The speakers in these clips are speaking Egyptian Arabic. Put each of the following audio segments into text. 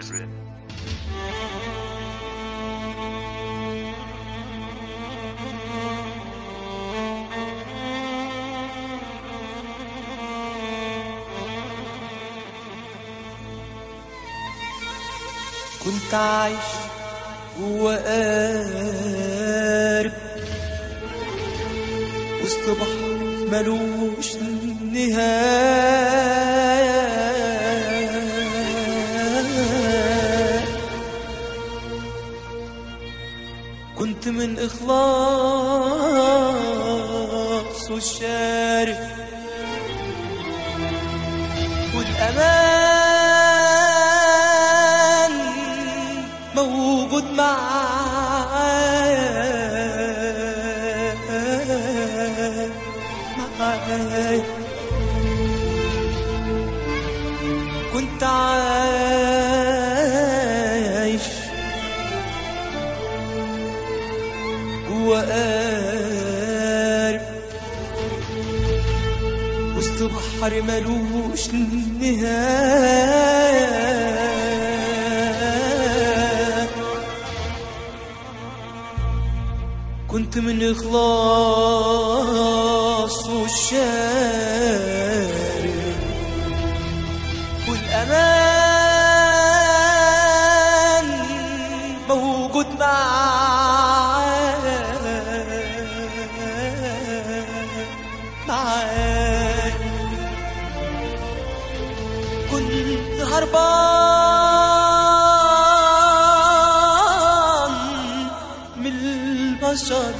Azrin. كنت عايش جوا قارب وسط بحر ملوش نهاية كنت من إخلاص والشارب والأمان موجود معايا معايا كنت عايش جوا قارب وسط بحر ملوش نهاية كنت من إخلاص والشارب والأمان موجود معايا معايا كنت هربان من البشر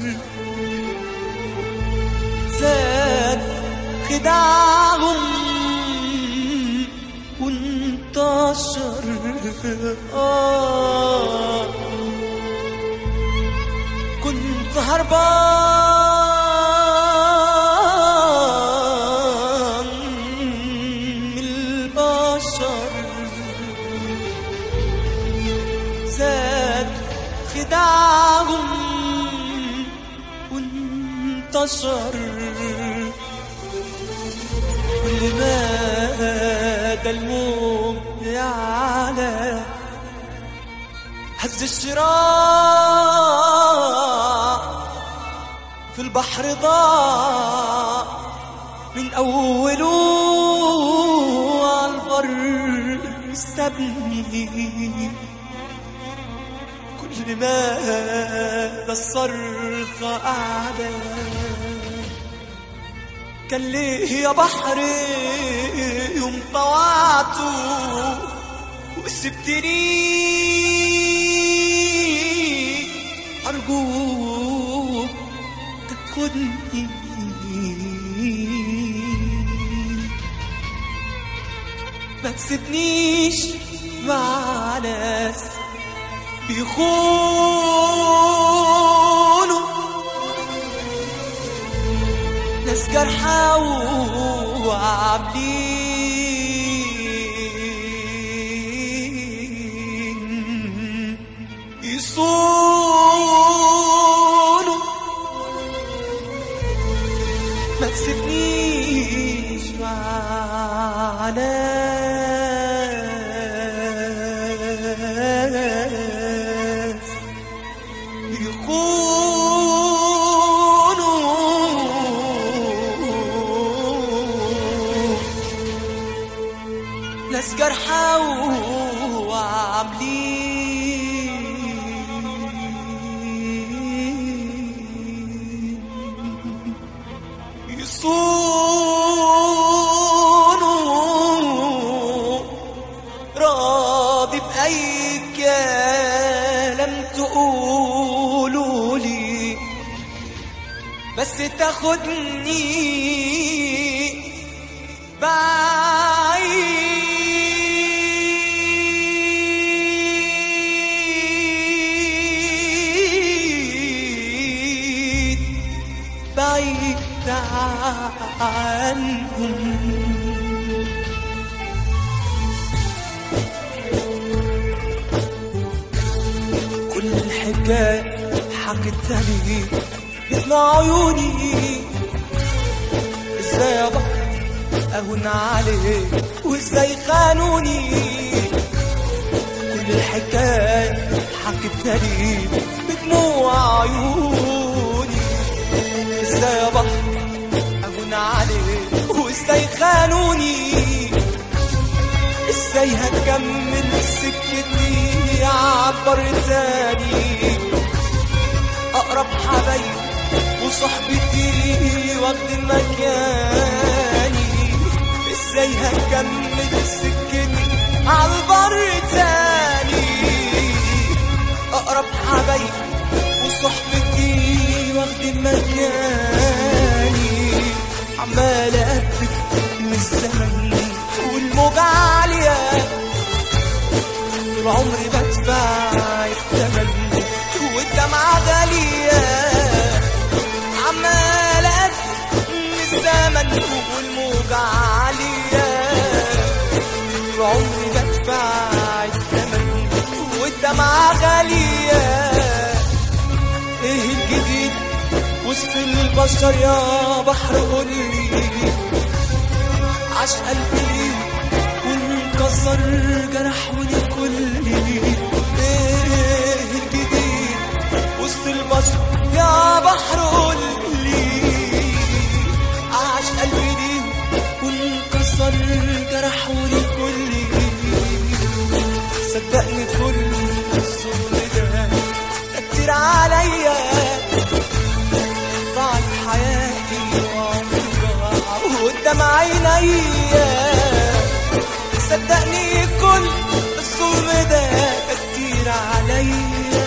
زاد خداعهم وانتشر آه كنت هربان من البشر زاد خداعهم وانتشر كل ما ده الموج يعلى هز الشراع في البحر ضاع من أوله عالبر سابني كل ما ده الصرخة قاعدة كان ليه يا بحر يوم طوعته وسبتني أرجوك تاخدني ما تسيبنيش مع ناس بيخونوا ناس جرحى وعابدين يصونوا ما تسيبنيش مع ناس يخونوا ناس جرحى وعاملين يصونوا راضي بأي كلام تقولوا لي بس تاخدني بعيد بعيد عنهم كل الحكاية حكيتها لي يطلع عيوني ازاي يا بحر اهون عليك وازاي خانوني كل الحكاية حكيتها لي بدموع عيوني ازاي يا بحر اهون عليك وازاي خانوني ازاي هكمل سكتي عبر تاني اقرب حبايبي وصحبتي واخد مكاني ازاي هكمل سكتي عالبر تاني اقرب حبايبي وصحبتي واخد مكاني عمال اقفل من الزمن والموجة عالية طول عمري بدفع الثمن والدمعة غالية عمال أدفع من الزمن والموجة عالية طول عمري بدفع الثمن والدمعة غالية ايه الجديد وسط البشر يا بحر قولي عاش قلبي ليه وانكسر جرحوني كلي ايه الجديد وسط البشر يا بحر قولي عاش قلبي ليه وانكسر جرحوني كلي صدقني كل الظلم ده ده كتير عليا ضاعت حياتي وعمرها قدام عينيا صدقني كل الظلم ده كتير عليا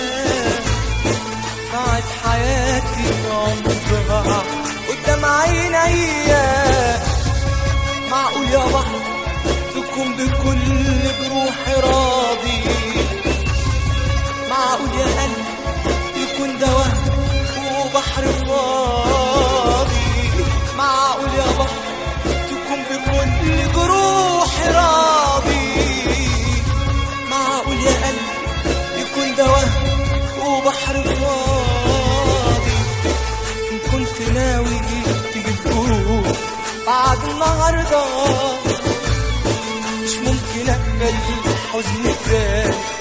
ضاعت حياتي وعمرها قدام عينيا معقول يا بحر تكون بكل جروحي راضي معقول يا قلب يكون ده وهم وبحر فاضي معقول يا بحر تكون بكل جروحي راضي معقول يا قلب يكون ده وهم وبحر فاضي إن كنت ناوي تيجي تقول بعد النهارده مش ممكن اقبل حزن تاني